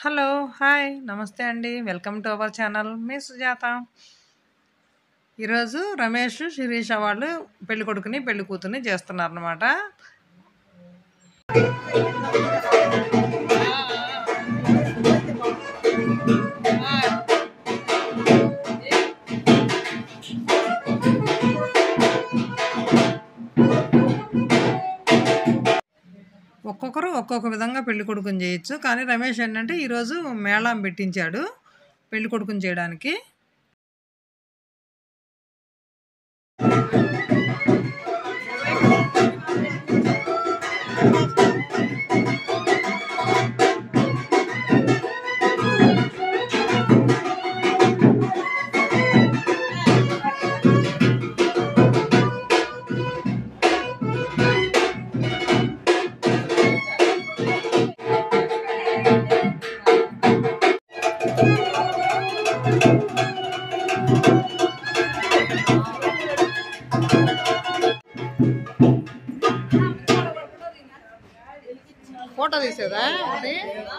Hello! Hi! Namaste అండి. Welcome to our channel. మీ సుజాత. ఈరోజు రమేష్, శిరీష వాళ్ళు పెళ్ళికొడుకుని, పెళ్ళికూతురిని చేస్తున్నారనమాట. ఒక్కొక్కరు ఒక్కొక్క విధంగా పెళ్ళికొడుకుని చేయొచ్చు. కానీ రమేష్ ఏంటంటే ఈరోజు మేళం పెట్టించాడు పెళ్ళికొడుకుని చేయడానికి. ఫోటో తీసేదా ఒకటి?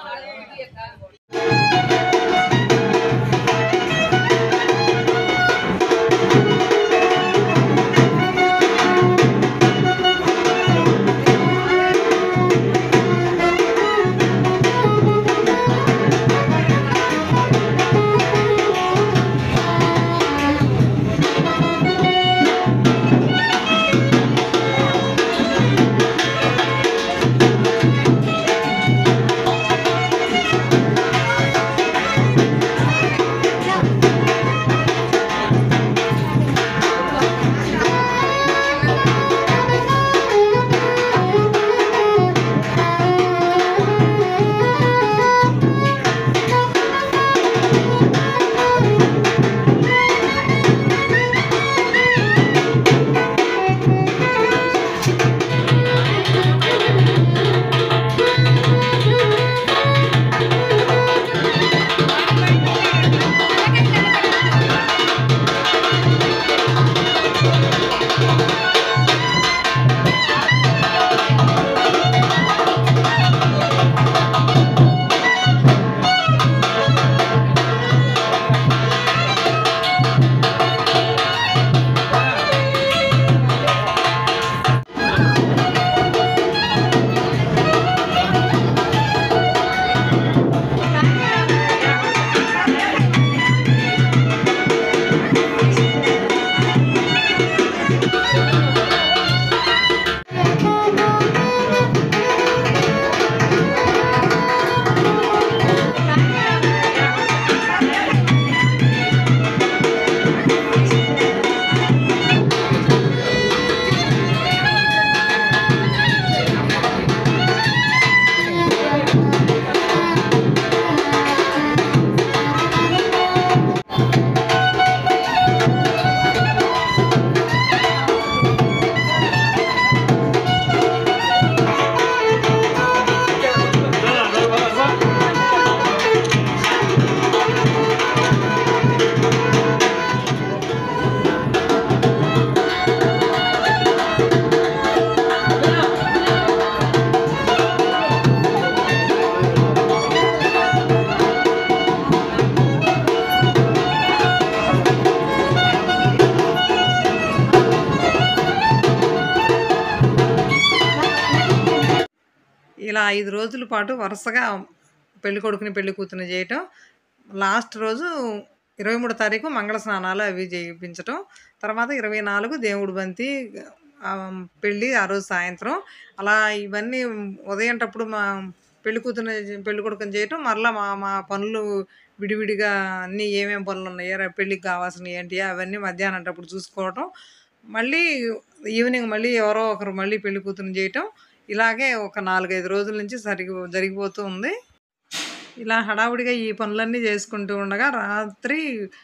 ఇలా ఐదు రోజుల పాటు వరుసగా పెళ్ళికొడుకుని, పెళ్ళికూతురిని చేయటం. లాస్ట్ రోజు 23 తారీఖు మంగళ స్నానాలు అవి చేయించటం. తర్వాత 24 దేవుడి బంతి ఆహ్, పెళ్లి ఆ రోజు సాయంత్రం. అలా ఇవన్నీ ఉదయంటప్పుడు మా పెళ్ళికూతురిని, పెళ్ళికొడుకుని చేయటం. మరలా మా మా పనులు విడివిడిగా అన్నీ ఏమేం పనులున్నాయో, రేపు పెళ్ళికి కావాల్సినయి ఏంటియో అవన్నీ మధ్యాహ్నంటప్పుడు చూసుకోవటం. మళ్ళీ ఈవినింగ్ మళ్ళీ ఎవరో ఒకరు మళ్ళీ పెళ్ళికూతురిని చేయటం. ఇలాగే ఒక 4, 5 రోజుల నుంచి సరిగి జరిగిపోతూ ఉంది. ఇలా హడావుడిగా ఈ పనులన్నీ చేసుకుంటూ ఉండగా రాత్రి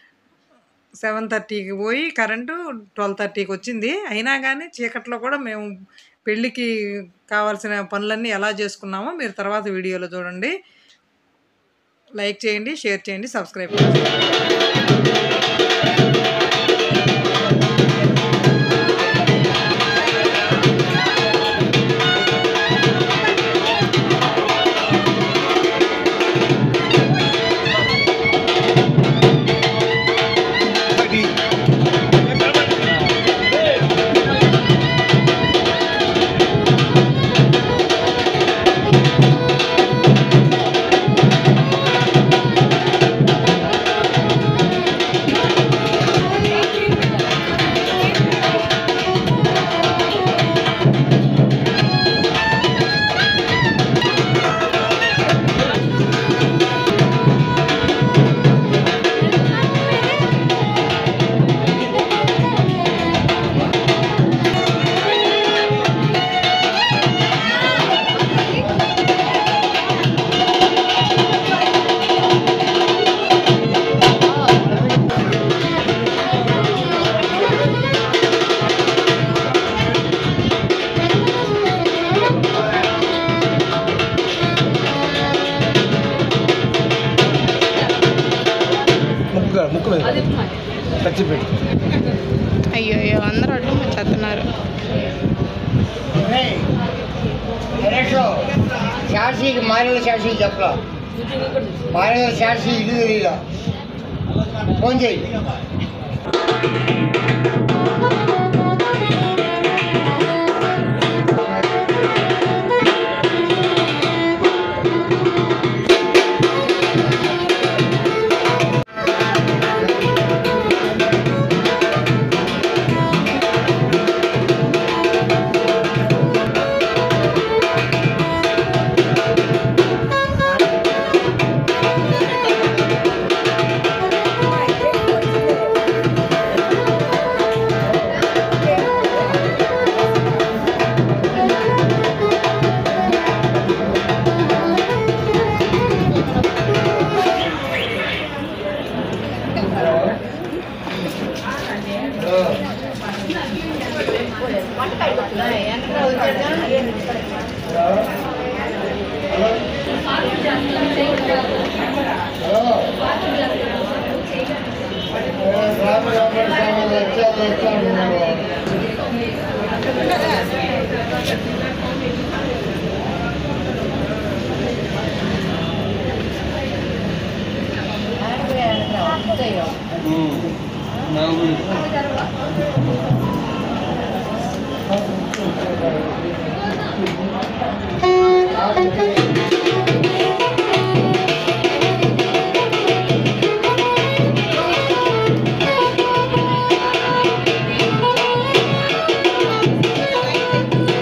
7:30కి పోయి కరెంటు 12:30కి వచ్చింది. అయినా గానీ చీకట్లో కూడా మేము పెళ్ళికి కావాల్సిన పనులన్నీ ఎలా చేసుకున్నామో మీరు తర్వాత వీడియోలో చూడండి. లైక్ చేయండి, షేర్ చేయండి, సబ్స్క్రైబ్ చేయండి. ఖర్చుపెట్టి అయ్యో అయ్యో అందరూ అడ్డు చేస్తున్నారు శాషికి మారిన శాషి చెప్పలా మారిన శాషి ఇల్లు తెలియదా ఫోన్ చేయి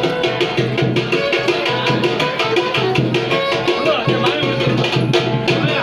ఆ